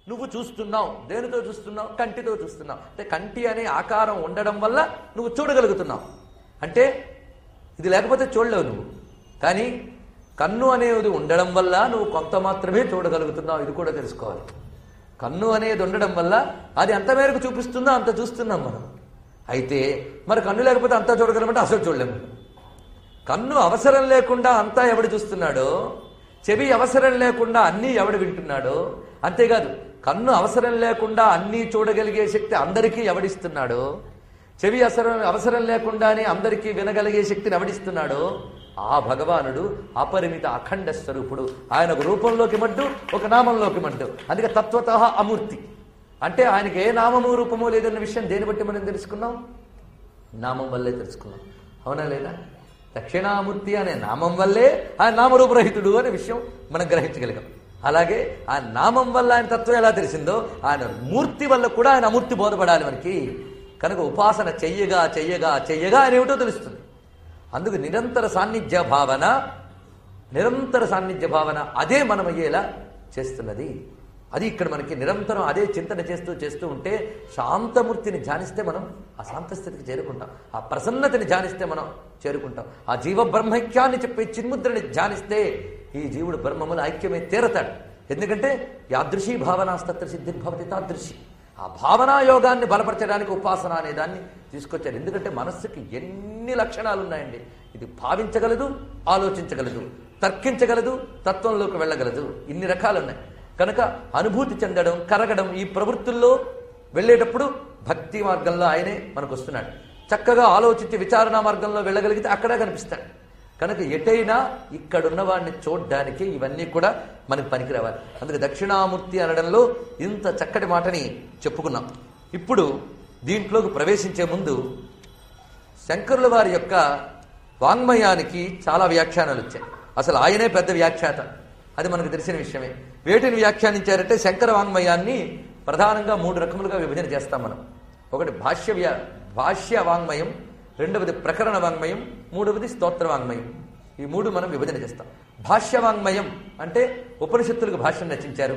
నువ్వు చూస్తున్నావు దేనితో చూస్తున్నావు కంటితో చూస్తున్నావు అంటే కంటి అనే ఆకారం ఉండడం వల్ల నువ్వు చూడగలుగుతున్నావు అంటే ఇది లేకపోతే చూడలేవు నువ్వు కానీ కన్ను అనేది ఉండడం వల్ల నువ్వు కొంత మాత్రమే చూడగలుగుతున్నావు ఇది కూడా తెలుసుకోవాలి కన్ను అనేది ఉండడం వల్ల అది అంత మేరకు చూపిస్తుందో అంత చూస్తున్నాం మనం అయితే మరి కన్ను లేకపోతే అంతా చూడగలమంటే అసలు చూడలేము కన్ను అవసరం లేకుండా అంతా ఎవడు చూస్తున్నాడో చెవి అవసరం లేకుండా అన్నీ ఎవడు వింటున్నాడో అంతేకాదు కన్ను అవసరం లేకుండా అన్నీ చూడగలిగే శక్తి అందరికీ ఎవడిస్తున్నాడో చెవి అవసరం అవసరం లేకుండానే అందరికీ వినగలిగే శక్తిని ఎవడిస్తున్నాడో ఆ భగవానుడు అపరిమిత అఖండ స్వరూపుడు ఆయన ఒక రూపంలోకి మడ్డు ఒక నామంలోకి మడ్డు అందుకే తత్వత అమూర్తి అంటే ఆయనకి ఏ నామము రూపము లేదన్న విషయం దేని బట్టి మనం తెలుసుకున్నాం నామం వల్లే తెలుసుకున్నాం అవునా లేదా దక్షిణామూర్తి అనే నామం వల్లే ఆయన నామరూపరహితుడు అనే విషయం మనం గ్రహించగలిగాం అలాగే ఆ నామం వల్ల ఆయన తత్వం ఎలా తెలిసిందో ఆయన మూర్తి వల్ల కూడా ఆయన అమూర్తి బోధపడాలి మనకి కనుక ఉపాసన చెయ్యగా చెయ్యగా చెయ్యగా ఆయన ఏమిటో తెలుస్తుంది అందుకు నిరంతర సాన్నిధ్య భావన నిరంతర సాన్నిధ్య భావన అదే మనం అయ్యేలా చేస్తున్నది అది ఇక్కడ మనకి నిరంతరం అదే చింతన చేస్తూ చేస్తూ ఉంటే శాంతమూర్తిని ధ్యానిస్తే మనం ఆ శాంత స్థితికి చేరుకుంటాం ఆ ప్రసన్నతని ధ్యానిస్తే మనం చేరుకుంటాం ఆ జీవ బ్రహ్మైక్యాన్ని చెప్పే చిన్ముద్రని ధ్యానిస్తే ఈ జీవుడు బ్రహ్మముల ఐక్యమే తీరతాడు ఎందుకంటే యాదృశీ భావనాస్తత్ర సిద్ధిర్భవతి తాదృశి ఆ భావనా యోగాన్ని బలపరచడానికి ఉపాసన అనే దాన్ని తీసుకొచ్చారు ఎందుకంటే మనస్సుకి ఎన్ని లక్షణాలు ఉన్నాయండి ఇది భావించగలదు ఆలోచించగలదు తర్కించగలదు తత్వంలోకి వెళ్ళగలదు ఇన్ని రకాలు ఉన్నాయి కనుక అనుభూతి చెందడం కరగడం ఈ ప్రవృత్తుల్లో వెళ్ళేటప్పుడు భక్తి మార్గంలో ఆయనే మనకు వస్తున్నాడు చక్కగా ఆలోచించి విచారణ మార్గంలో వెళ్ళగలిగితే అక్కడే కనిపిస్తాడు కనుక ఎటైనా ఇక్కడున్న వాడిని చూడడానికి ఇవన్నీ కూడా మనకి పనికిరావాలి అందుకే దక్షిణామూర్తి అనడంలో ఇంత చక్కటి మాటని చెప్పుకున్నాం ఇప్పుడు దీంట్లోకి ప్రవేశించే ముందు శంకరుల వారి యొక్క వాంగ్మయానికి చాలా వ్యాఖ్యానాలు వచ్చాయి అసలు ఆయనే పెద్ద వ్యాఖ్యాత అది మనకు తెలిసిన విషయమే వేటిని వ్యాఖ్యానించారంటే శంకర వాంగ్మయాన్ని ప్రధానంగా మూడు రకములుగా విభజన చేస్తాం మనం ఒకటి భాష్య వ్యా భాష్య వాంగ్మయం రెండవది ప్రకరణ వాంగ్మయం మూడవది స్తోత్ర వాంగ్మయం ఈ మూడు మనం విభజన చేస్తాం భాష్య వాంగ్మయం అంటే ఉపనిషత్తులకు భాష్యం రచించారు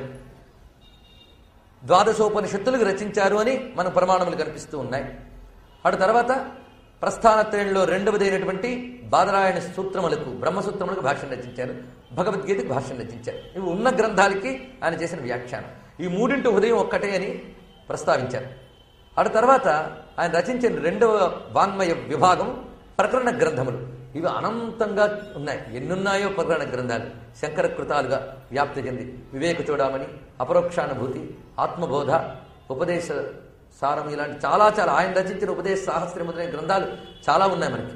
ద్వాదశోపనిషత్తులకు రచించారు అని మన ప్రమాణములు కనిపిస్తూ ఉన్నాయి అటు తర్వాత ప్రస్థానత్రయంలో రెండవదైనటువంటి బాదరాయణ సూత్రములకు బ్రహ్మసూత్రములకు భాష్యం రచించారు భగవద్గీతకు భాష్యం రచించారు ఇవి ఉన్న గ్రంథాలకి ఆయన చేసిన వ్యాఖ్యానం ఈ మూడింటి హృదయం ఒక్కటే అని ప్రస్తావించారు అటు తర్వాత ఆయన రచించిన రెండవ వాంగ్మయ విభాగం ప్రకరణ గ్రంథములు ఇవి అనంతంగా ఉన్నాయి ఎన్నున్నాయో ప్రకరణ గ్రంథాలు శంకర కృతాలుగా వ్యాప్తి చెంది వివేక చూడమని అపరోక్షానుభూతి ఆత్మబోధ ఉపదేశ సారం ఇలాంటి చాలా చాలా ఆయన రచించిన ఉపదేశ సాహస్రం మొదలైన గ్రంథాలు చాలా ఉన్నాయి మనకి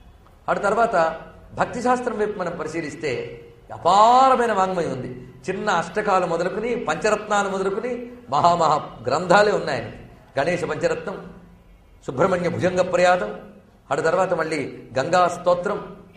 అటు తర్వాత భక్తి శాస్త్రం వైపు మనం పరిశీలిస్తే అపారమైన వాంగ్మయం ఉంది చిన్న అష్టకాలు మొదలుకుని పంచరత్నాలు మొదలుకుని మహామహా గ్రంథాలే ఉన్నాయి ఆయనకి గణేష పంచరత్నం సుబ్రహ్మణ్య భుజంగ ప్రయాతం అటు తర్వాత మళ్ళీ గంగా స్తోత్రం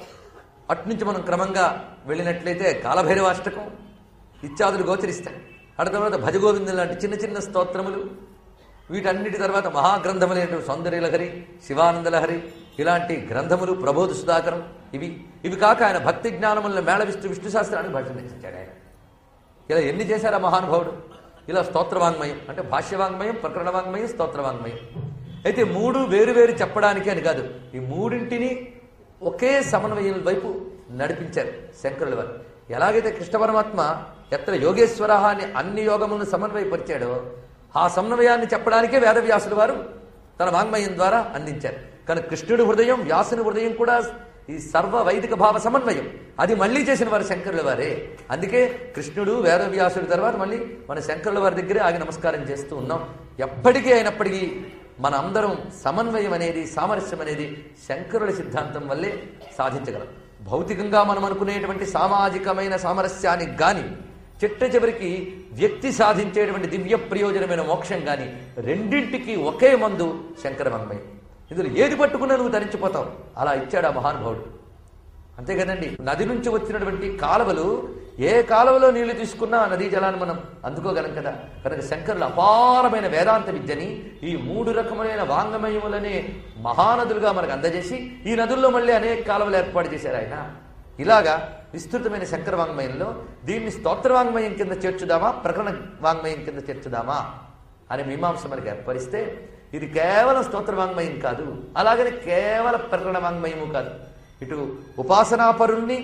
అట్నుంచి మనం క్రమంగా వెళ్ళినట్లయితే కాలభైరవాష్టకం ఇత్యాదులు గోచరిస్తాయి అటు తర్వాత భజగోవిందం లాంటి చిన్న చిన్న స్తోత్రములు వీటన్నిటి తర్వాత మహాగ్రంథములైనటువంటి సౌందర్యలహరి శివానందలహరి ఇలాంటి గ్రంథములు ప్రబోధ సుధాకరం ఇవి ఇవి కాక ఆయన భక్తి జ్ఞానములను మేళవిస్తూ విష్ణు శాస్త్రానికి భాష రచించాడు ఆయన ఇలా ఎన్ని చేశారు ఆ మహానుభావుడు ఇలా స్తోత్రవాంగ్మయం అంటే భాష్యవాంగ్మయం ప్రకరణ వాంగ్మయం స్తోత్రవాంగ్మయం అయితే మూడు వేరు వేరు చెప్పడానికి అని కాదు ఈ మూడింటిని ఒకే సమన్వయం వైపు నడిపించారు శంకరుల వారు ఎలాగైతే కృష్ణ పరమాత్మ ఎత్ర యోగేశ్వర అని అన్ని యోగములను సమన్వయపరిచాడో ఆ సమన్వయాన్ని చెప్పడానికే వేదవ్యాసుల వారు తన వాంగ్మయం ద్వారా అందించారు కానీ కృష్ణుడి హృదయం వ్యాసుని హృదయం కూడా ఈ సర్వ వైదిక భావ సమన్వయం అది మళ్ళీ చేసిన వారు శంకరుల వారే అందుకే కృష్ణుడు వేదవ్యాసుడి తర్వాత మళ్ళీ మన శంకరుల వారి దగ్గరే ఆగి నమస్కారం చేస్తూ ఉన్నాం ఎప్పటికీ అయినప్పటికీ మన అందరం సమన్వయం అనేది సామరస్యం అనేది శంకరుల సిద్ధాంతం వల్లే సాధించగలం భౌతికంగా మనం అనుకునేటువంటి సామాజికమైన సామరస్యానికి గాని చిట్ట చివరికి వ్యక్తి సాధించేటువంటి దివ్య ప్రయోజనమైన మోక్షం గాని రెండింటికి ఒకే మందు శంకర వాంగ్మయం ఇందులో ఏది పట్టుకున్నా నువ్వు ధరించిపోతావు అలా ఇచ్చాడు ఆ మహానుభావుడు అంతే కదండి నది నుంచి వచ్చినటువంటి కాలువలు ఏ కాలువలో నీళ్లు తీసుకున్నా ఆ నదీ జలాన్ని మనం అందుకోగలం కదా కనుక శంకరులు అపారమైన వేదాంత విద్యని ఈ మూడు రకమైన వాంగమయములనే మహానదులుగా మనకు అందజేసి ఈ నదుల్లో మళ్ళీ అనేక కాలువలు ఏర్పాటు చేశారు ఆయన ఇలాగా విస్తృతమైన శంకర వాంగ్మయంలో దీన్ని స్తోత్ర వాంగ్మయం కింద చేర్చుదామా ప్రకరణ వాంగ్మయం కింద చేర్చుదామా అని మీమాంస మనకి ఏర్పరిస్తే ఇది కేవలం స్తోత్ర వాంగ్మయం కాదు అలాగని కేవలం ప్రకరణ వాంగ్మయము కాదు ఇటు ఉపాసనాపరుణ్ణి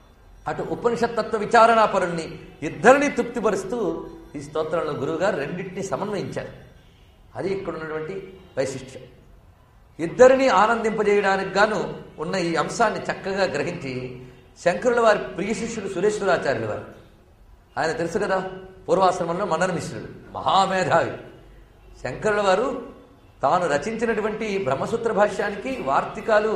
అటు ఉపనిషత్తత్వ విచారణాపరుణ్ణి ఇద్దరిని తృప్తిపరుస్తూ ఈ స్తోత్రంలో గురువుగారు రెండింటిని సమన్వయించారు అది ఇక్కడ ఉన్నటువంటి వైశిష్ట్యం ఇద్దరిని ఆనందింపజేయడానికి గాను ఉన్న ఈ అంశాన్ని చక్కగా గ్రహించి శంకరుల వారి ప్రియ శిష్యుడు సురేశ్వరాచార్యుల వారు ఆయన తెలుసు కదా పూర్వాశ్రమంలో మండన మిశ్రుడు మహామేధావి శంకరుల వారు తాను రచించినటువంటి బ్రహ్మసూత్ర భాష్యానికి వార్తికాలు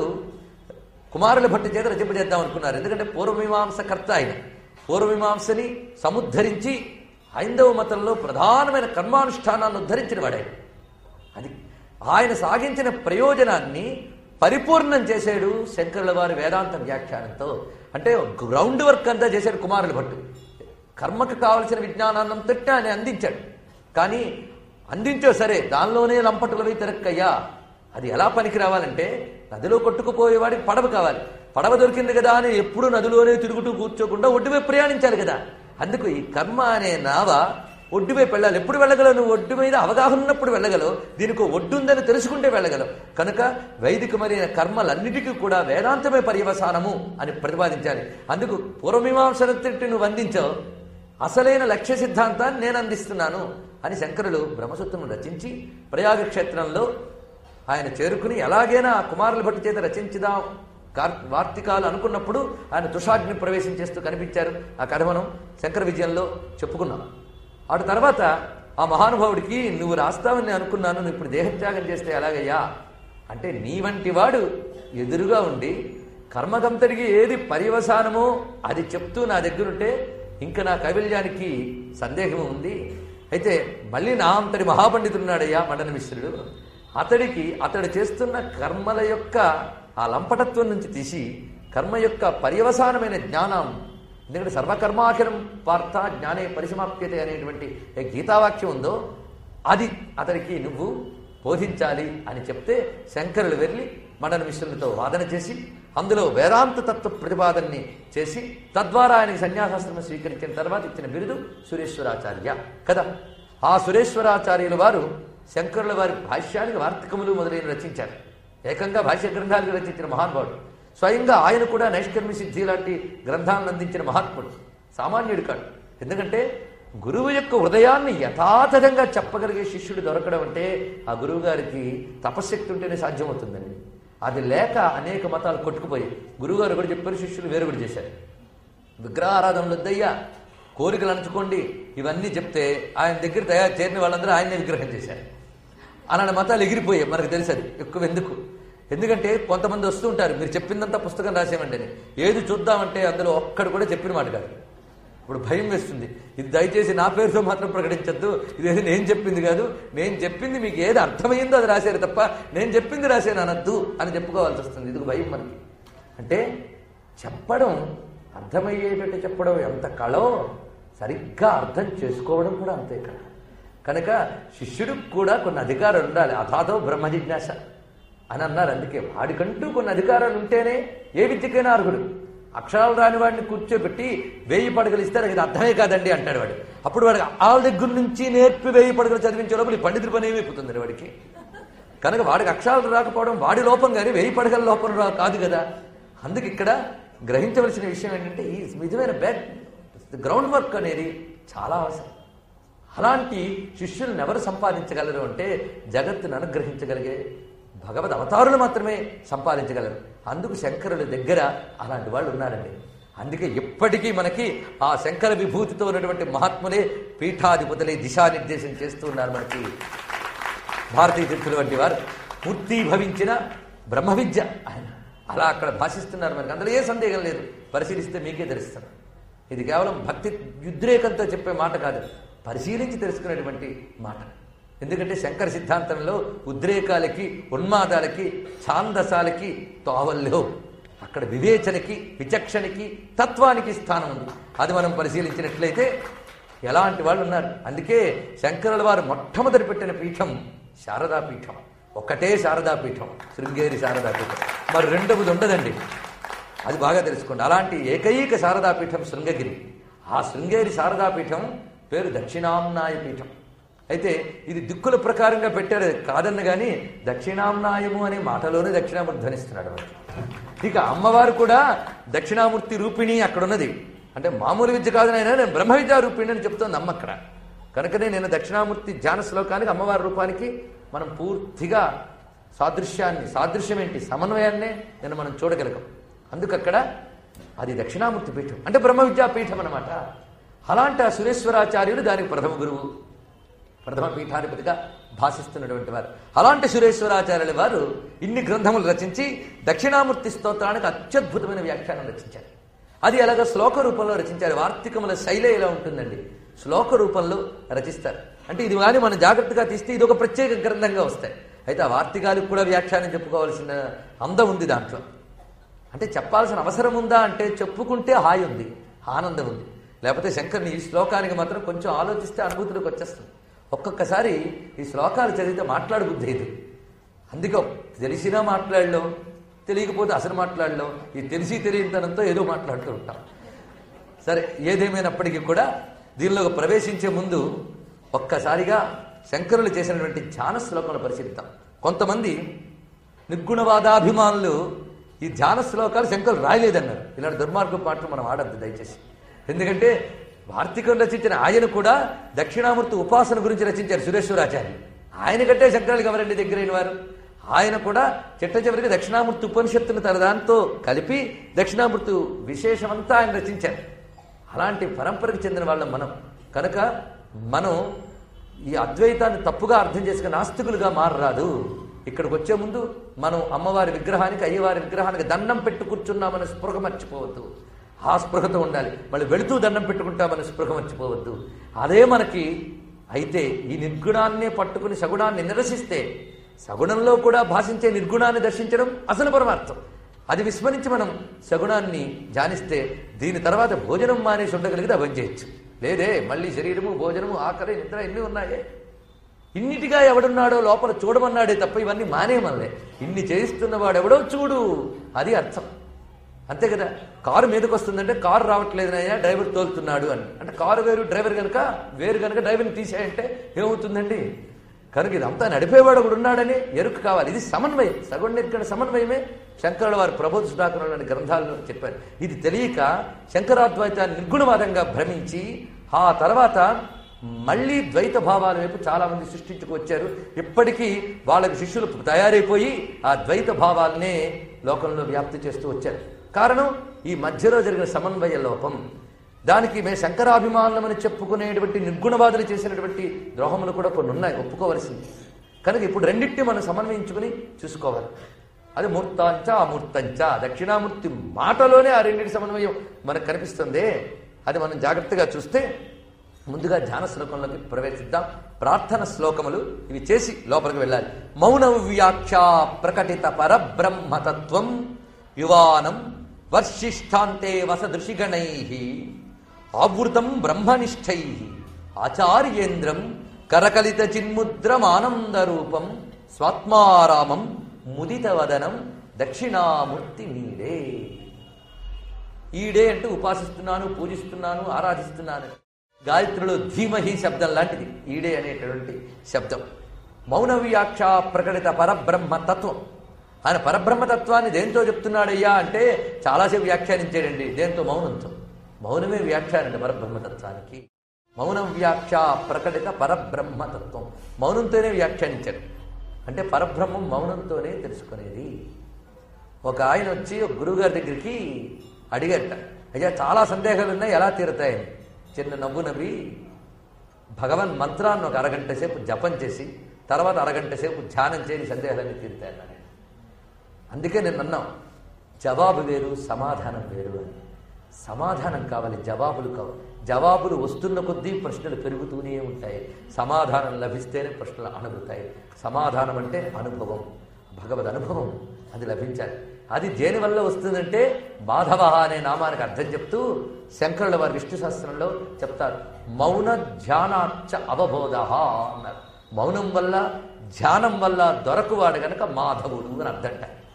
కుమారుల భట్టి చేత రచింపజేద్దాం అనుకున్నారు ఎందుకంటే పూర్వమీమాంస కర్త ఆయన పూర్వమీమాంసని సముద్ధరించి హైందవ మతంలో ప్రధానమైన కర్మానుష్ఠానాన్ని ఉద్ధరించిన వాడాయన అది ఆయన సాగించిన ప్రయోజనాన్ని పరిపూర్ణం చేశాడు శంకరుల వారి వేదాంత వ్యాఖ్యానంతో అంటే గ్రౌండ్ వర్క్ అంతా చేశాడు కుమారుల భట్టు కర్మకు కావలసిన విజ్ఞానాన్నంతటి ఆయన అందించాడు కానీ అందించో సరే దానిలోనే లంపటులవి తిరక్కయ్యా అది ఎలా పనికి రావాలంటే నదిలో కొట్టుకుపోయేవాడికి పడవ కావాలి పడవ దొరికింది కదా అని ఎప్పుడు నదిలోనే తిరుగుతూ కూర్చోకుండా ఒడ్డువై ప్రయాణించాలి కదా అందుకు ఈ కర్మ అనే నావ ఒడ్డువైపు వెళ్ళాలి ఎప్పుడు వెళ్ళగలవు నువ్వు ఒడ్డు మీద అవగాహన ఉన్నప్పుడు వెళ్ళగలవు దీనికి ఒడ్డు ఉందని తెలుసుకుంటే వెళ్ళగలవు కనుక వైదికమైన కర్మలన్నిటికీ కూడా వేదాంతమే పర్యవసానము అని ప్రతిపాదించాలి అందుకు పూర్వమీమాంసనంతటి నువ్వు అందించావు అసలైన లక్ష్య సిద్ధాంతాన్ని నేను అందిస్తున్నాను అని శంకరులు బ్రహ్మసూత్రం రచించి ప్రయాగ క్షేత్రంలో ఆయన చేరుకుని ఎలాగైనా ఆ కుమారుల భట్టి చేత రచించుదాం కార్- వార్తికాలు అనుకున్నప్పుడు ఆయన తుషాగ్ని ప్రవేశం చేస్తూ కనిపించారు ఆ కథ మనం శంకర విజయంలో చెప్పుకున్నాం అటు తర్వాత ఆ మహానుభావుడికి నువ్వు రాస్తావని నేను అనుకున్నాను నువ్వు ఇప్పుడు దేహత్యాగం చేస్తే ఎలాగయ్యా అంటే నీ వంటి వాడు ఎదురుగా ఉండి కర్మకంతడికి ఏది పర్యవసానమో అది చెప్తూ నా దగ్గరుంటే ఇంకా నా కైవల్యానికి సందేహం ఉంది అయితే మళ్ళీ నా అంతటి మహాపండితుడున్నాడయ్యా మండన మిశ్రుడు అతడికి అతడు చేస్తున్న కర్మల యొక్క ఆ లంపటత్వం నుంచి తీసి కర్మ యొక్క పర్యవసానమైన జ్ఞానం ఎందుకంటే సర్వకర్మాఖిరం పార్థ జ్ఞానే పరిసమాప్యతే అనేటువంటి ఏ గీతావాక్యం ఉందో అది అతనికి నువ్వు బోధించాలి అని చెప్తే శంకరులు వెళ్ళి మండన మిశ్రులతో వాదన చేసి అందులో వేదాంత తత్వ ప్రతిపాదనని చేసి తద్వారా ఆయనకి సన్యాసాశ్రమం స్వీకరించిన తర్వాత ఇచ్చిన బిరుదు సురేశ్వరాచార్య కదా ఆ సురేశ్వరాచార్యుల వారు శంకరుల వారి భాష్యానికి వార్తకములు మొదలైన రచించారు ఏకంగా భాష్య గ్రంథాలకు రచించిన మహానుభావుడు స్వయంగా ఆయన కూడా నైష్కర్మి సిద్ధి లాంటి గ్రంథాలను అందించిన మహాత్ముడు సామాన్యుడు కాడు ఎందుకంటే గురువు యొక్క హృదయాన్ని యథాతథంగా చెప్పగలిగే శిష్యుడు దొరకడం అంటే ఆ గురువు గారికి తపశ్శక్తి ఉంటేనే సాధ్యమవుతుందండి అది లేక అనేక మతాలు కొట్టుకుపోయి గురువుగారు ఒకటి చెప్పారు శిష్యులు వేరొకటి చేశారు విగ్రహారాధనలు వద్దయ్యా కోరికలు అణచుకోండి ఇవన్నీ చెప్తే ఆయన దగ్గర తయారు చేరిన వాళ్ళందరూ ఆయన్నే విగ్రహం చేశారు అలాంటి మతాలు ఎగిరిపోయాయి మనకు తెలుసు అది ఎక్కువ ఎందుకు ఎందుకంటే కొంతమంది వస్తూ ఉంటారు మీరు చెప్పిందంతా పుస్తకం రాసేమండి అని ఏది చూద్దామంటే అందులో ఒక్కడు కూడా చెప్పిన మాట కాదు ఇప్పుడు భయం వేస్తుంది ఇది దయచేసి నా పేరుతో మాత్రం ప్రకటించద్దు ఇదేది నేను చెప్పింది కాదు నేను చెప్పింది మీకు ఏది అర్థమైందో అది రాశారు తప్ప నేను చెప్పింది రాశాను అనద్దు అని చెప్పుకోవాల్సి వస్తుంది ఇది భయం మనకి అంటే చెప్పడం అర్థమయ్యేటట్టు చెప్పడం ఎంత కళో సరిగ్గా అర్థం చేసుకోవడం కూడా అంతే కళ కనుక శిష్యుడికి కూడా కొన్ని అధికారాలు ఉండాలి అథాతో బ్రహ్మ జిజ్ఞాస అని అన్నారు అందుకే వాడికంటూ కొన్ని అధికారాలు ఉంటేనే ఏ విద్యకైనా అర్హుడు అక్షరాలు రాని వాడిని కూర్చోబెట్టి వేయి పడగలు ఇస్తే ఇది అర్థమే కాదండి అంటాడు వాడు అప్పుడు వాడికి వాళ్ళ దగ్గర నుంచి నేర్పి వేయి పడగలు చదివించే లోపల ఈ పండితుడి పని ఏమైపోతుంది వాడికి కనుక వాడికి అక్షరాలు రాకపోవడం వాడి లోపం కానీ వెయ్యి పడగల లోపం రా- కాదు కదా అందుకు ఇక్కడ గ్రహించవలసిన విషయం ఏంటంటే ఈ నిజమైన బ్యాక్ గ్రౌండ్ వర్క్ అనేది చాలా అవసరం అలాంటి శిష్యులను ఎవరు సంపాదించగలరు అంటే జగత్తును అనుగ్రహించగలిగే భగవద్ అవతారులు మాత్రమే సంపాదించగలరు అందుకు శంకరుల దగ్గర అలాంటి వాళ్ళు ఉన్నారండి అందుకే ఇప్పటికీ మనకి ఆ శంకర విభూతితో ఉన్నటువంటి మహాత్ములే పీఠాధిపతులే దిశానిర్దేశం చేస్తూ ఉన్నారు మనకి భారతీయ తీర్థుల వంటి వారు పూర్తి భవించిన బ్రహ్మ విద్య ఆయన అలా అక్కడ భాషిస్తున్నారు మనకి అందులో ఏ సందేహం లేదు పరిశీలిస్తే మీకే తెలుస్తారు ఇది కేవలం భక్తి ఉద్రేకంతో చెప్పే మాట కాదు పరిశీలించి తెలుసుకునేటువంటి మాట ఎందుకంటే శంకర సిద్ధాంతంలో ఉద్రేకాలకి ఉన్మాదాలకి ఛాందసాలకి తోవల్లో అక్కడ వివేచనకి విచక్షణకి తత్వానికి స్థానం ఉంది అది మనం పరిశీలించినట్లయితే ఎలాంటి వాళ్ళు ఉన్నారు అందుకే శంకరుల వారు మొట్టమొదటి పెట్టిన పీఠం శారదా పీఠం ఒకటే శారదా పీఠం శృంగేరి శారదా పీఠం మరి రెండవది ఉండదండి అది బాగా తెలుసుకోండి అలాంటి ఏకైక శారదాపీఠం శృంగగిరి ఆ శృంగేరి శారదాపీఠం పేరు దక్షిణాంనాయ పీఠం అయితే ఇది దిక్కుల ప్రకారంగా పెట్టారు కాదన్న గాని దక్షిణాంనాయము అనే మాటలోనే దక్షిణామూర్తి ధ్వనిస్తున్నాడు మనకి ఇక అమ్మవారు కూడా దక్షిణామూర్తి రూపిణి అక్కడ ఉన్నది అంటే మామూలు విద్య కాదు నాయన నేను బ్రహ్మ విద్యా రూపిణి అని చెప్తోంది అమ్మ అక్కడ కనుకనే నేను దక్షిణామూర్తి ధ్యాన శ్లోకానికి అమ్మవారి రూపానికి మనం పూర్తిగా సాదృశ్యాన్ని సాదృశ్యం ఏంటి సమన్వయాన్నే నేను మనం చూడగలిగాం అందుకక్కడ అది దక్షిణామూర్తి పీఠం అంటే బ్రహ్మ విద్యా పీఠం అనమాట అలాంటి ఆ సురేశ్వరాచార్యులు దానికి ప్రథమ గురువు ప్రథమ పీఠాధిపతిగా భాషిస్తున్నటువంటి వారు అలాంటి సురేశ్వరాచార్యుల వారు ఇన్ని గ్రంథములు రచించి దక్షిణామూర్తి స్తోత్రానికి అత్యద్భుతమైన వ్యాఖ్యానం రచించారు అది అలాగ శ్లోక రూపంలో రచించారు వార్తికముల శైలి ఇలా ఉంటుందండి శ్లోక రూపంలో రచిస్తారు అంటే ఇది కానీ మనం జాగ్రత్తగా తీస్తే ఇది ఒక ప్రత్యేక గ్రంథంగా వస్తాయి అయితే ఆ వార్తికాలకు కూడా వ్యాఖ్యానం చెప్పుకోవాల్సిన అందం ఉంది దాంట్లో అంటే చెప్పాల్సిన అవసరం ఉందా అంటే చెప్పుకుంటే హాయి ఉంది ఆనందం ఉంది లేకపోతే శంకర్ని ఈ శ్లోకానికి మాత్రం కొంచెం ఆలోచిస్తే అనుభూతిలోకి వచ్చేస్తుంది ఒక్కొక్కసారి ఈ శ్లోకాలు చదివితే మాట్లాడు బుద్ధి ఇది అందుకే తెలిసినా మాట్లాడలేం తెలియకపోతే అసలు మాట్లాడలేం ఈ తెలిసి తెలియనితనంతో ఏదో మాట్లాడుతూ ఉంటాం సరే ఏదేమైనప్పటికీ కూడా దీనిలో ప్రవేశించే ముందు ఒక్కసారిగా శంకరులు చేసినటువంటి ధ్యాన శ్లోకాలు పరిశీలిద్దాం కొంతమంది నిర్గుణవాదాభిమానులు ఈ ధ్యాన శ్లోకాలు శంకరులు రాయలేదన్నారు ఇలాంటి దుర్మార్గం పాటలు మనం ఆడద్దు దయచేసి ఎందుకంటే వార్తికం రచించిన ఆయన కూడా దక్షిణామూర్తి ఉపాసన గురించి రచించారు సురేశ్వరాచార్య ఆయన కంటే శంకరులు ఎవరండి దగ్గరైన వారు ఆయన కూడా చిట్ట చివరికి దక్షిణామూర్తి ఉపనిషత్తును తన దాంతో కలిపి దక్షిణామూర్తి విశేషమంతా ఆయన రచించారు అలాంటి పరంపరకు చెందిన వాళ్ళం మనం కనుక మనం ఈ అద్వైతాన్ని తప్పుగా అర్థం చేసుకుని నాస్తికులుగా మారరాదు ఇక్కడికి వచ్చే ముందు మనం అమ్మవారి విగ్రహానికి అయ్యవారి విగ్రహానికి దండం పెట్టు కూర్చున్నామని స్పృహ మర్చిపోవద్దు ఆ స్పృహతో ఉండాలి మళ్ళీ వెళుతూ దండం పెట్టుకుంటామని స్పృహ మర్చిపోవద్దు అదే మనకి అయితే ఈ నిర్గుణాన్నే పట్టుకుని సగుణాన్ని నిరసిస్తే సగుణంలో కూడా భాషించే నిర్గుణాన్ని దర్శించడం అసలు పరమార్థం అది విస్మరించి మనం సగుణాన్ని ధ్యానిస్తే దీని తర్వాత భోజనం మానేసి ఉండగలిగితే అభం చేయొచ్చు లేదే మళ్ళీ శరీరము భోజనము ఆకలి నిద్ర ఎన్ని ఉన్నాయే ఇన్నిటిగా ఎవడున్నాడో లోపల చూడమన్నాడే తప్ప ఇవన్నీ మానేమల్లే ఇన్ని చేయిస్తున్నవాడు ఎవడో చూడు అది అర్థం అంతే కదా కారు మీదకి వస్తుందంటే కారు రావట్లేదనయ్యా డ్రైవర్ తోలుతున్నాడు అని అంటే కారు వేరు డ్రైవర్ కనుక వేరు కనుక డ్రైవర్ని తీసేయంటే ఏమవుతుందండి కనుక ఇదంతా నడిపేవాడు ఒకడు ఉన్నాడని ఎరుకు కావాలి ఇది సమన్వయం సగుణ నిర్గణ సమన్వయమే శంకరుల వారు ప్రబోధ సుధాకరులు అనే గ్రంథాలను చెప్పారు ఇది తెలియక శంకరాద్వైతాన్ని నిర్గుణవాదంగా భ్రమించి ఆ తర్వాత మళ్ళీ ద్వైత భావాల వైపు చాలా మంది సృష్టించుకు వచ్చారు ఇప్పటికీ వాళ్ళకి శిష్యులు తయారైపోయి ఆ ద్వైత భావాలనే లోకంలో వ్యాప్తి చేస్తూ వచ్చారు కారణం ఈ మధ్యలో జరిగిన సమన్వయ లోపం దానికి మేము శంకరాభిమానులమని చెప్పుకునేటువంటి నిర్గుణవాదులు చేసినటువంటి ద్రోహములు కూడా కొన్ని ఉన్నాయి ఒప్పుకోవలసింది కనుక ఇప్పుడు రెండింటిని మనం సమన్వయించుకుని చూసుకోవాలి అది మూర్తాంచ అమూర్తంచ దక్షిణామూర్తి మాటలోనే ఆ రెండింటి సమన్వయం మనకు కనిపిస్తుంది అది మనం జాగ్రత్తగా చూస్తే ముందుగా ధ్యాన శ్లోకంలోకి ప్రవేశిద్దాం ప్రార్థన శ్లోకములు ఇవి చేసి లోపలికి వెళ్ళాలి మౌన వ్యాఖ్య ప్రకటిత పరబ్రహ్మతత్వం యువానం వర్షిష్టాంతే వసదృషిగణై ఆవృతం బ్రహ్మనిష్టై ఆచార్యేంద్రం కరకలిత చిన్ముద్రమానందరూపం స్వాత్మారామం ముదితవదనం దక్షిణామూర్తి మీరే ఈడే అంటే ఉపాసిస్తున్నాను పూజిస్తున్నాను ఆరాధిస్తున్నాను గాయత్రిలో ధీమహి శబ్దం లాంటిది ఈడే అనేటటువంటి శబ్దం మౌన వ్యాఖ్య ప్రకటిత పరబ్రహ్మ తత్వం ఆయన పరబ్రహ్మ తత్వాన్ని దేంతో చెప్తున్నాడయ్యా అంటే చాలాసేపు వ్యాఖ్యానించాడండి దేంతో మౌనంతో మౌనమే వ్యాఖ్యానండి పరబ్రహ్మతత్వానికి మౌనం వ్యాఖ్య ప్రకటిత పరబ్రహ్మతత్వం మౌనంతోనే వ్యాఖ్యానించాడు అంటే పరబ్రహ్మం మౌనంతోనే తెలుసుకునేది ఒక ఆయన వచ్చి ఒక గురువుగారి దగ్గరికి అడిగట అయ్యా చాలా సందేహాలు ఉన్నాయి ఎలా తీరుతాయని చిన్న నవ్వు నవ్వి భగవన్ మంత్రాన్ని ఒక అరగంట సేపు జపం చేసి తర్వాత అరగంట సేపు ధ్యానం చేయని సందేహాలన్నీ తీరుతాయన్నాడు ఆయన. అందుకే నేను అన్నాం జవాబు వేరు సమాధానం వేరు అని సమాధానం కావాలి జవాబులు కావాలి జవాబులు వస్తున్న కొద్దీ ప్రశ్నలు పెరుగుతూనే ఉంటాయి సమాధానం లభిస్తేనే ప్రశ్నలు అణుగుతాయి సమాధానం అంటే అనుభవం భగవద్ అనుభవం అది లభించాలి అది దేని వల్ల వస్తుందంటే మాధవ అనే నామానికి అర్థం చెప్తూ శంకరుల వారి విష్ణు శాస్త్రంలో చెప్తారు మౌన ధ్యానాచ అవబోధ అన్నారు మౌనం వల్ల ధ్యానం వల్ల దొరకువాడు గనక మాధవుడు అని అర్థంట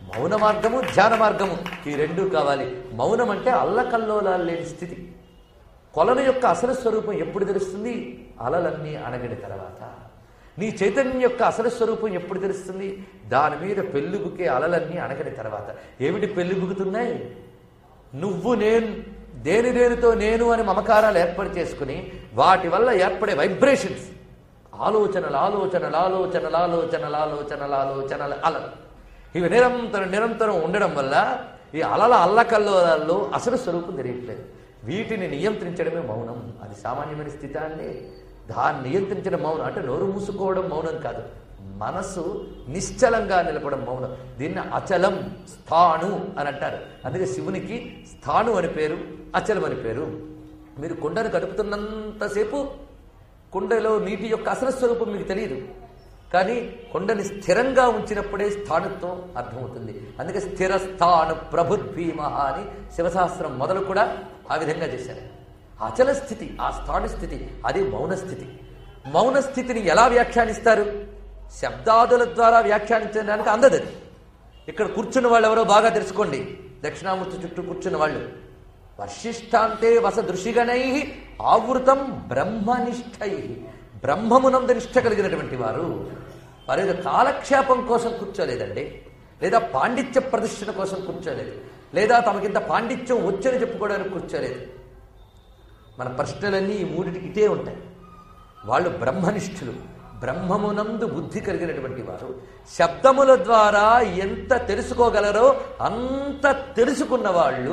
మౌన మార్గము ధ్యాన మార్గము ఈ రెండూ కావాలి మౌనం అంటే అల్లకల్లోలాలు లేని స్థితి కొలను యొక్క అసలు స్వరూపం ఎప్పుడు తెలుస్తుంది అలలన్నీ అణగిన తర్వాత నీ చైతన్యం యొక్క అసలు స్వరూపం ఎప్పుడు తెలుస్తుంది దాని మీద పెళ్ళుబుకే అలలన్నీ అణగిన తర్వాత ఏమిటి పెళ్ళిబుకుతున్నాయి నువ్వు నేను దేని దేనితో నేను అని మమకారాలు ఏర్పాటు చేసుకుని వాటి వల్ల ఏర్పడే వైబ్రేషన్స్ ఆలోచనలు ఆలోచనలు ఆలోచనలు ఆలోచనలు ఆలోచనలు ఆలోచనలు అలలు ఇవి నిరంతరం నిరంతరం ఉండడం వల్ల ఈ అలల అల్లకల్లోలాల్లో అసలు స్వరూపం తెలియట్లేదు వీటిని నియంత్రించడమే మౌనం అది సామాన్యమైన స్థితి అండి దాన్ని నియంత్రించడం మౌనం అంటే నోరు మూసుకోవడం మౌనం కాదు మనసు నిశ్చలంగా నిలపడం మౌనం దీన్ని అచలం స్థాణు అని అంటారు అందుకే శివునికి స్థాణు అని పేరు అచలం అని పేరు మీరు కుండను కడుపుతున్నంతసేపు కుండలో నీటి యొక్క అసలు స్వరూపం మీకు తెలియదు కానీ కొండని స్థిరంగా ఉంచినప్పుడే స్థానుత్వం అర్థమవుతుంది అందుకే స్థిర స్థాను ప్రభుద్భీమ అని శివశాస్త్రం మొదలు కూడా ఆ విధంగా చేశారు అచల స్థితి ఆ స్థాను స్థితి అది మౌన స్థితి మౌన స్థితిని ఎలా వ్యాఖ్యానిస్తారు శబ్దాదుల ద్వారా వ్యాఖ్యానించడానికి అందదు ఇక్కడ కూర్చున్న వాళ్ళు ఎవరో బాగా తెలుసుకోండి దక్షిణామూర్తి చుట్టూ కూర్చున్న వాళ్ళు వర్షిష్టాంతే వస దృషిగణై ఆవృతం బ్రహ్మనిష్టై బ్రహ్మమునందు నిష్ట కలిగినటువంటి వారు వారు ఏదో కాలక్షేపం కోసం కూర్చోలేదండి లేదా పాండిత్య ప్రదర్శన కోసం కూర్చోలేదు లేదా తమకింత పాండిత్యం వచ్చని చెప్పుకోవడానికి కూర్చోలేదు మన ప్రశ్నలన్నీ ఈ మూడిటికి ఇటే ఉంటాయి వాళ్ళు బ్రహ్మనిష్ఠులు బ్రహ్మమునందు బుద్ధి కలిగినటువంటి వారు శబ్దముల ద్వారా ఎంత తెలుసుకోగలరో అంత తెలుసుకున్న వాళ్ళు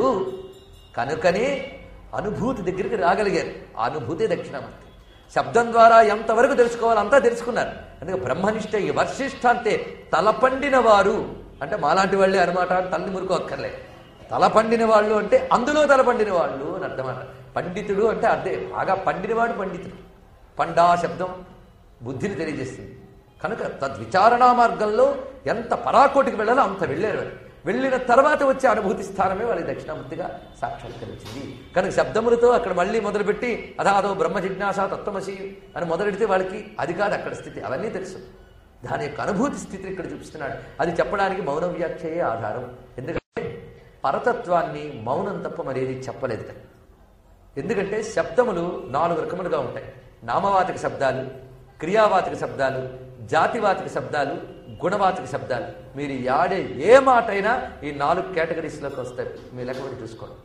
కనుకనే అనుభూతి దగ్గరికి రాగలిగారు ఆ అనుభూతి దక్షిణామూర్తి శబ్దం ద్వారా ఎంతవరకు తెలుసుకోవాలో అంతా తెలుసుకున్నారు అందుకే బ్రహ్మనిష్ట ఈ వర్షిష్ట అంటే తలపండిన వారు అంటే మాలాంటి వాళ్ళే అనమాట తల్లి మురుకు అక్కర్లే తలపండిన వాళ్ళు అంటే అందులో తలపండిన వాళ్ళు అని అర్థమాట పండితుడు అంటే అదే బాగా పండినవాడు పండితుడు పండా శబ్దం బుద్ధిని తెలియజేస్తుంది కనుక తద్విచారణా మార్గంలో ఎంత పరాకోటికి వెళ్ళాలో అంత వెళ్ళారు వాళ్ళు. వెళ్ళిన తర్వాత వచ్చే అనుభూతి స్థానమే వాళ్ళకి దక్షిణామూర్తిగా సాక్షాత్కరించింది కనుక శబ్దములతో అక్కడ మళ్ళీ మొదలుపెట్టి అదాదో బ్రహ్మ జిజ్ఞాస తత్వమసి అని మొదలెడితే వాళ్ళకి అది కాదు అక్కడ స్థితి అవన్నీ తెలుసు దాని యొక్క అనుభూతి స్థితిని ఇక్కడ చూపిస్తున్నాడు అది చెప్పడానికి మౌన వ్యాఖ్యయే ఆధారం ఎందుకంటే పరతత్వాన్ని మౌనం తప్ప మరేది చెప్పలేదు కదా. ఎందుకంటే శబ్దములు నాలుగు రకములుగా ఉంటాయి నామవాచక శబ్దాలు క్రియావాచక శబ్దాలు జాతివాచక శబ్దాలు గుణవాచక శబ్దాలు మీరు ఆడే ఏ మాట అయినా ఈ నాలుగు కేటగిరీస్లోకి వస్తాయి మీ లెక్కబడి చూసుకోండి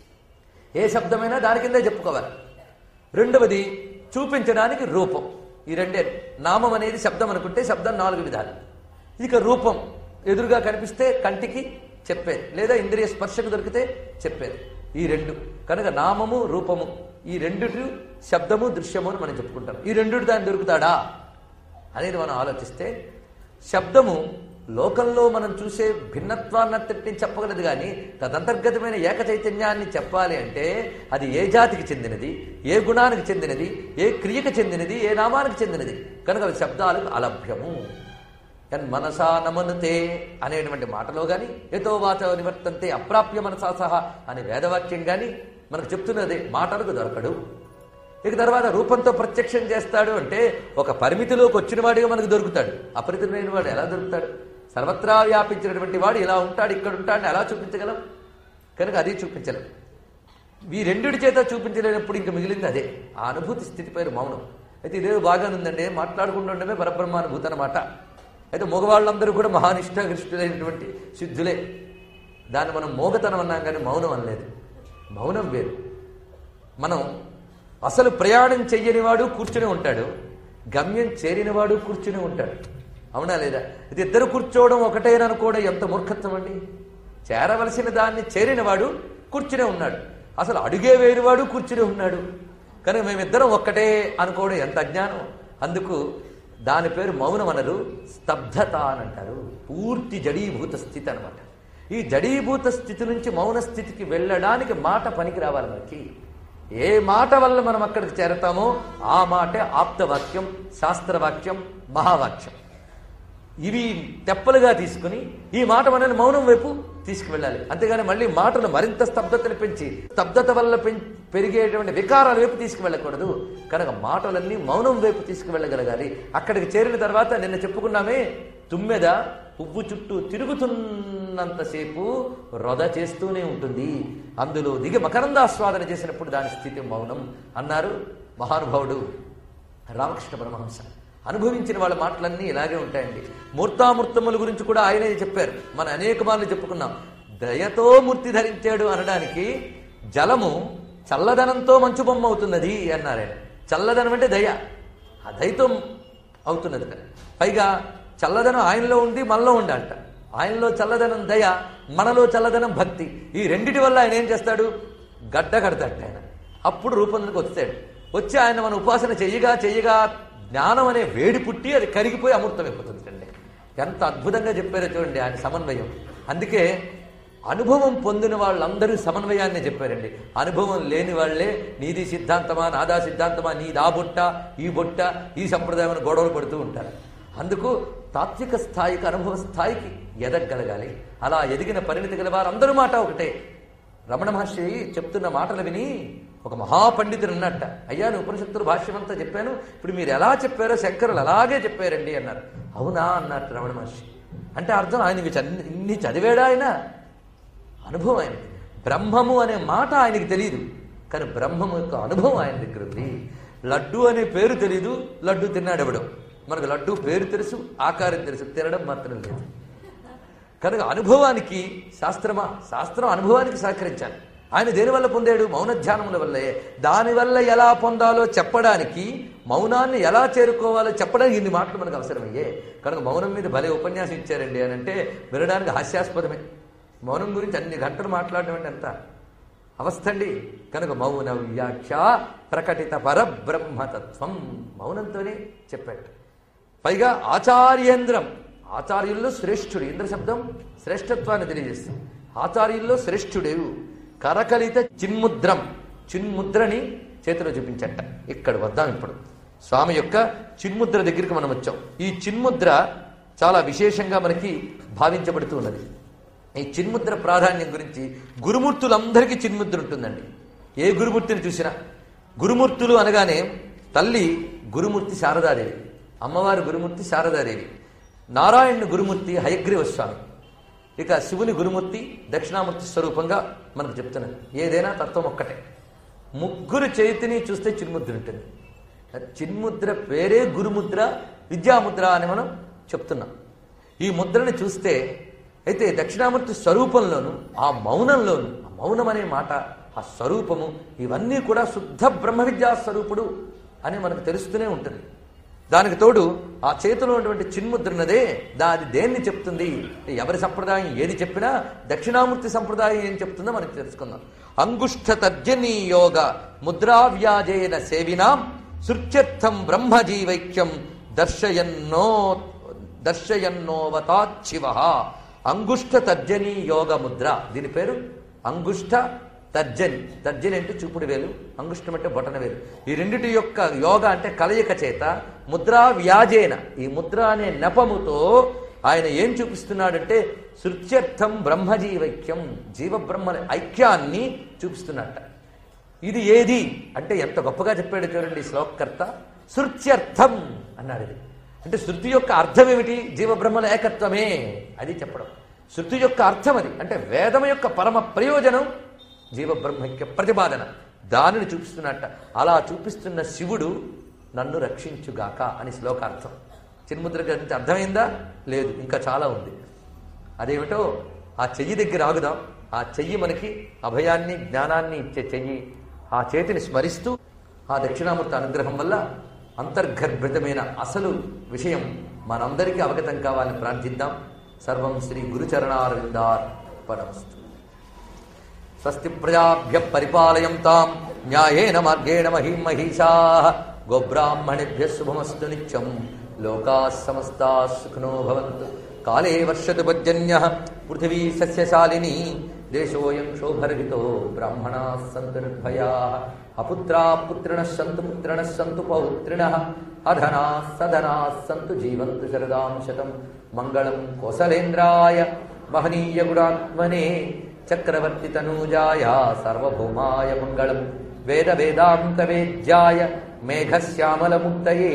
ఏ శబ్దమైనా దాని కిందే చెప్పుకోవాలి రెండవది చూపించడానికి రూపం ఈ రెండే నామం అనేది శబ్దం అనుకుంటే శబ్దం నాలుగు విధాలు ఇక రూపం ఎదురుగా కనిపిస్తే కంటికి చెప్పేది లేదా ఇంద్రియ స్పర్శకు దొరికితే చెప్పేది ఈ రెండు కనుక నామము రూపము ఈ రెండుటి శబ్దము దృశ్యము అని మనం చెప్పుకుంటాం ఈ రెండుటి దాన్ని దొరుకుతాడా అనేది మనం ఆలోచిస్తే శబ్దము లోకంలో మనం చూసే భిన్నత్వాన్నట్టిని చెప్పగలదు కానీ తదంతర్గతమైన ఏక చైతన్యాన్ని చెప్పాలి అంటే అది ఏ జాతికి చెందినది ఏ గుణానికి చెందినది ఏ క్రియకు చెందినది ఏ నామానికి చెందినది కనుక అవి శబ్దాలకు అలభ్యము ఎన్ మనసా నమనుతే అనేటువంటి మాటలో గాని ఏతో వాచ నివర్తంతే అప్రాప్య మనసా సహా అనే వేదవాక్యం గాని మనకు చెప్తున్నది మాటలకు దొరకడు ఇక తర్వాత రూపంతో ప్రత్యక్షం చేస్తాడు అంటే ఒక పరిమితిలోకి వచ్చిన వాడిగా మనకు దొరుకుతాడు అపరిమితమైన వాడు ఎలా దొరుకుతాడు సర్వత్రా వ్యాపించినటువంటి వాడు ఇలా ఉంటాడు ఇక్కడ ఉంటాడని ఎలా చూపించగలం కనుక అది చూపించలేం ఈ రెండిటి చేత చూపించలేనప్పుడు ఇంక మిగిలింది అదే ఆ అనుభూతి స్థితి పేరు మౌనం అయితే ఇదే బాగానే ఉందండి మాట్లాడుకుంటూ ఉండమే పరబ్రహ్మానుభూతి అనమాట అయితే మగవాళ్ళందరూ కూడా మహానిష్టాగరిష్ఠులైనటువంటి సిద్ధులే దాన్ని మనం మోగతనం అన్నాం కానీ మౌనం అనలేదు మౌనం వేరు మనం అసలు ప్రయాణం చెయ్యనివాడు కూర్చుని ఉంటాడు గమ్యం చేరినవాడు కూర్చుని ఉంటాడు అవునా లేదా ఇది ఇద్దరు కూర్చోవడం ఒకటేననుకోవడం ఎంత మూర్ఖత్వం అండి చేరవలసిన దాన్ని చేరినవాడు కూర్చునే ఉన్నాడు అసలు అడుగే వేరువాడు కూర్చుని ఉన్నాడు కనుక మేమిద్దరం ఒక్కటే అనుకోవడం ఎంత అజ్ఞానం అందుకు దాని పేరు మౌనం అనరు స్తబ్దత అని అంటారు పూర్తి జడీభూత స్థితి అనమాట ఈ జడీభూత స్థితి నుంచి మౌన స్థితికి వెళ్ళడానికి మాట పనికి రావాలి మనకి ఏ మాట వల్ల మనం అక్కడికి చేరతామో ఆ మాటే ఆప్తవాక్యం శాస్త్రవాక్యం మహావాక్యం ఇవి తెప్పలుగా తీసుకుని ఈ మాట మనల్ని మౌనం వైపు తీసుకువెళ్ళాలి అంతేగాని మళ్ళీ మాటలు మరింత స్తబ్దతను పెంచి స్తబ్దత వల్ల పెం పెరిగేటువంటి వికారాల వైపు తీసుకువెళ్ళకూడదు కనుక మాటలన్నీ మౌనం వైపు తీసుకువెళ్ళగలగాలి అక్కడికి చేరిన తర్వాత నిన్న చెప్పుకున్నామే తుమ్మెద పువ్వు చుట్టూ తిరుగుతున్న ఉన్నంతసేపు రొద చేస్తూనే ఉంటుంది అందులో దిగి మకరందాస్వాదన చేసినప్పుడు దాని స్థితి మౌనం అన్నారు మహానుభావుడు రామకృష్ణ పరమహంస అనుభవించిన వాళ్ళ మాటలన్నీ ఇలాగే ఉంటాయండి మూర్తామూర్తముల గురించి కూడా ఆయనే చెప్పారు మన అనేక మార్లు చెప్పుకున్నాం దయతో మూర్తి ధరించాడు అనడానికి జలము చల్లదనంతో మంచు బొమ్మ అవుతున్నది అన్నారు ఆయన చల్లదనం అంటే దయ ఆ దయతో అవుతున్నది కదా పైగా చల్లదనం ఆయనలో ఉంది మనలో ఉండాలట ఆయనలో చల్లదనం దయ మనలో చల్లదనం భక్తి ఈ రెండిటి వల్ల ఆయన ఏం చేస్తాడు గడ్డ కడతాడు ఆయన అప్పుడు రూపంలోకి వస్తాడు వచ్చి ఆయన మన ఉపాసన చెయ్యగా చెయ్యగా జ్ఞానం అనే వేడి పుట్టి అది కరిగిపోయి అమృతమైపోతుంది అండి ఎంత అద్భుతంగా చెప్పారో చూడండి ఆయన సమన్వయం అందుకే అనుభవం పొందిన వాళ్ళందరూ సమన్వయాన్ని చెప్పారండి అనుభవం లేని వాళ్ళే నీది సిద్ధాంతమా నాదా సిద్ధాంతమా నీది ఆ బొట్ట ఈ బొట్ట ఈ సంప్రదాయం అని గొడవలు పడుతూ ఉంటారు అందుకు తాత్విక స్థాయికి అనుభవ స్థాయికి ఎదగగలగాలి అలా ఎదిగిన పరిణితి గల వారందరూ మాట ఒకటే రమణ మహర్షి చెప్తున్న మాటలు విని ఒక మహాపండితుడు అన్నట్ట అయ్యా నేను ఉపనిషత్తుల భాష్యం అంతా చెప్పాను ఇప్పుడు మీరు ఎలా చెప్పారో శంకరులు అలాగే చెప్పారండి అన్నారు అవునా అన్నట్టు రమణ మహర్షి అంటే అర్థం ఆయన ఇవి చన్ని- ఇన్ని చదివాడా ఆయన అనుభవం ఆయనకి బ్రహ్మము అనే మాట ఆయనకి తెలియదు కానీ బ్రహ్మము యొక్క అనుభవం ఆయన దగ్గర ఉంది లడ్డు అనే పేరు తెలియదు లడ్డు తిన్నాడు ఎవడో మనకు లడ్డు పేరు తెలుసు ఆకారం తెలుసు తినడం మాత్రం లేదు కనుక అనుభవానికి శాస్త్రమా శాస్త్రం అనుభవానికి సహకరించాలి ఆయన దేనివల్ల పొందాడు మౌన ధ్యానముల వల్లే దానివల్ల ఎలా పొందాలో చెప్పడానికి మౌనాన్ని ఎలా చేరుకోవాలో చెప్పడానికి ఇన్ని మాటలు మనకు అవసరమయ్యే కనుక మౌనం మీద భలే ఉపన్యాసం ఇచ్చారండి అని అంటే వినడానికి హాస్యాస్పదమే మౌనం గురించి అన్ని గంటలు మాట్లాడడం అంటే ఎంత అవస్థ అండి కనుక మౌన వ్యాఖ్య ప్రకటిత పరబ్రహ్మతత్వం మౌనంతోనే చెప్పాడు పైగా ఆచార్యేంద్రం ఆచార్యుల్లో శ్రేష్ఠుడు ఇంద్ర శబ్దం శ్రేష్ఠత్వాన్ని తెలియజేస్తుంది ఆచార్యుల్లో శ్రేష్ఠుడేవు కరకలిత చిన్ముద్రం చిన్ముద్రని చేతిలో చూపించట ఇక్కడ వద్దాం ఇప్పుడు స్వామి యొక్క చిన్ముద్ర దగ్గరికి మనం వచ్చాం ఈ చిన్ముద్ర చాలా విశేషంగా మనకి భావించబడుతూ ఉన్నది ఈ చిన్ముద్ర ప్రాధాన్యం గురించి గురుమూర్తులందరికీ చిన్ముద్ర ఉంటుందండి ఏ గురుమూర్తిని చూసినా గురుమూర్తులు అనగానే తల్లి గురుమూర్తి శారదాదేవి అమ్మవారి గురుమూర్తి శారదాదేవి నారాయణుని గురుమూర్తి హయగ్రీవ స్వామి ఇక శివుని గురుమూర్తి దక్షిణామూర్తి స్వరూపంగా మనకు చెప్తున్నది ఏదైనా తత్వం ఒక్కటే ముగ్గురు చేతిని చూస్తే చిన్ముద్ర ఉంటుంది ఆ చిన్ముద్ర పేరే గురుముద్ర విద్యాముద్ర అని మనం చెప్తున్నాం ఈ ముద్రని చూస్తే అయితే దక్షిణామూర్తి స్వరూపంలోను ఆ మౌనంలోను ఆ మౌనం అనే మాట ఆ స్వరూపము ఇవన్నీ కూడా శుద్ధ బ్రహ్మ విద్యా స్వరూపుడు అని మనకు తెలుస్తూనే ఉంటుంది దానికి తోడు ఆ చేతిలో ఉన్నటువంటి చిన్ముద్రనదే దాని దేన్ని చెప్తుంది ఎవరి సంప్రదాయం ఏది చెప్పినా దక్షిణామూర్తి సంప్రదాయం ఏం చెప్తుందో మనకి తెలుసుకుందాం అంగుష్ఠ తర్జనీ యోగ ముద్రావ్యాజేన సేవినాం సృత్యర్థం బ్రహ్మజీవైక్యం దర్శయన్నో దర్శయన్నోవతాశివ అంగుష్ఠ తర్జనీ యోగ ముద్ర దీని పేరు అంగుష్ఠ తర్జని తర్జని అంటే చూపుడు వేలు అంగుష్టం అంటే బొటన వేలు ఈ రెండిటి యొక్క యోగ అంటే కలయిక చేత ముద్రా వ్యాజేన ఈ ముద్ర అనే నెపముతో ఆయన ఏం చూపిస్తున్నాడంటే శృత్యర్థం బ్రహ్మజీవైక్యం జీవబ్రహ్మ ఐక్యాన్ని చూపిస్తున్నట్ట ఇది ఏది అంటే ఎంత గొప్పగా చెప్పాడు చూడండి ఈ శ్లోకకర్త శృత్యర్థం అన్నాడు ఇది అంటే శృతి యొక్క అర్థం ఏమిటి జీవబ్రహ్మల ఏకత్వమే అది చెప్పడం శృతి యొక్క అర్థం అది అంటే వేదం యొక్క పరమ ప్రయోజనం జీవబ్రహ్మైక్య ప్రతిపాదన దానిని చూపిస్తున్నట్ట అలా చూపిస్తున్న శివుడు నన్ను రక్షించుగాక అని శ్లోకార్థం చిన్ముద్ర గురించి అర్థమైందా లేదు ఇంకా చాలా ఉంది అదేమిటో ఆ చెయ్యి దగ్గర ఆగుదాం ఆ చెయ్యి మనకి అభయాన్ని జ్ఞానాన్ని ఇచ్చే చెయ్యి ఆ చేతిని స్మరిస్తూ ఆ దక్షిణామూర్తి అనుగ్రహం వల్ల అంతర్గర్భితమైన అసలు విషయం మనందరికీ అవగతం కావాలని ప్రార్థిద్దాం సర్వం శ్రీ గురుచరణారవిందార్పణమస్తు స్వస్తి ప్రజాభ్య పరిపాలయం తాం న్యాయేన మార్గేణ మహిం మహిషా గోబ్రాహ్మణిభ్య శుభమస్తు నిత్యం లోకా సమస్తా సుఖినో భవంతు కాలే వర్షతు పర్జన్య పృథివీ సస్యశాలిని దేశోయం శోభరహితో బ్రాహ్మణా సంతు నిర్భయా అపుత్రా పుత్రిణ సంతు పుత్రిణ సంతు పౌత్రిణ అధనా సధనా సంతు జీవంతు శరదాం శతం మంగళం కోసలేంద్రాయ మహనీయ గుణాత్మనే చక్రవర్తి తనూజాయ సార్వభౌమాయ మంగళం వేద వేదాంత వేద్యాయ మేఘశ్యామలముక్తయే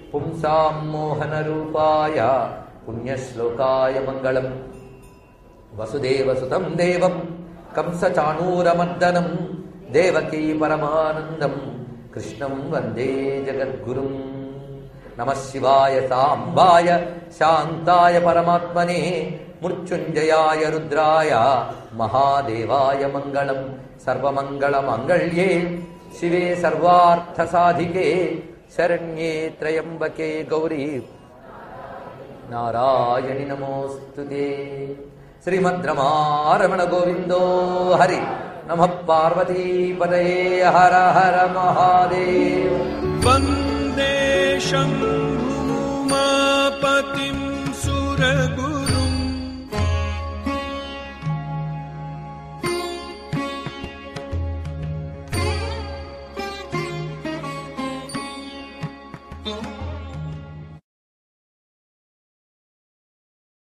పుంసాం మోహన రూపాయ పుణ్యశ్లోకాయ మంగళం వసుదేవసుతం దేవం కంసచాణూరమర్దనం దేవకీ పరమానందం కృష్ణం వందే జగద్గురుం నమ శివాయ సాంబాయ శాంతాయ పరమాత్మనే మృత్యుంజయాయ రుద్రాయ మహాదేవాయ మంగళం సర్వమంగళమంగళ్యే శివే సర్వార్థసాధికే శరణ్యే త్రయంబకే గౌరీ నారాయణి నమోస్తు శ్రీమద్రమారమణ గోవిందో హరి నమ పార్వతీపదయే హర హర మహాదేవ్ वन्दे शम्भुमापतिं सुरगु